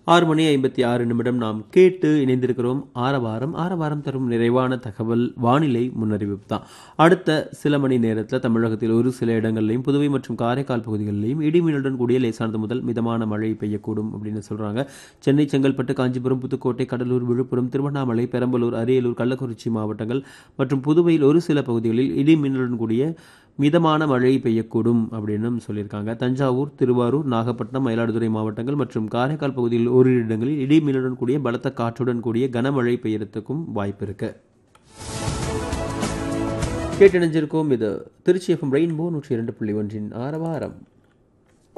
ஆறு மணி ஐம்பத்தி ஆறு நிமிடம் நாம் கேட்டு இணைந்திருக்கிறோம் ஆரவாரம் ஆரவாரம் தரும் நிறைவான தகவல் வானிலை முன்னறிவிப்பு தான் அடுத்த சில மணி நேரத்தில் தமிழகத்தில் ஒரு சில இடங்கள்லையும் புதுவை மற்றும் காரைக்கால் பகுதிகளிலையும் இடிமின்னலுடன் கூடிய லேசானது முதல் மிதமான மழை பெய்யக்கூடும் அப்படின்னு சொல்றாங்க சென்னை செங்கல்பட்டு காஞ்சிபுரம் புதுக்கோட்டை கடலூர் விழுப்புரம் திருவண்ணாமலை பெரம்பலூர் அரியலூர் கள்ளக்குறிச்சி மாவட்டங்கள் மற்றும் புதுவையில் ஒரு சில பகுதிகளில் இடிமின்னலுடன் கூடிய மிதமான மழை பெய்யக்கூடும் அப்படின்னு சொல்லியிருக்காங்க தஞ்சாவூர் திருவாரூர் நாகப்பட்டினம் மயிலாடுதுறை மாவட்டங்கள் மற்றும் காரைக்கால் பகுதியில் ஓரிரு இடங்களில் இடி மின்னலுடன் கூடிய பலத்த காற்றுடன் கூடிய கனமழை பெய்யறதுக்கும் வாய்ப்பு இருக்கு கேட்டணிஞ்சிருக்கோம் இது திருச்சி எஃப்எம் ரெயின்போ நூற்றி இரண்டு புள்ளி ஒன்றின் ஆரவாரம்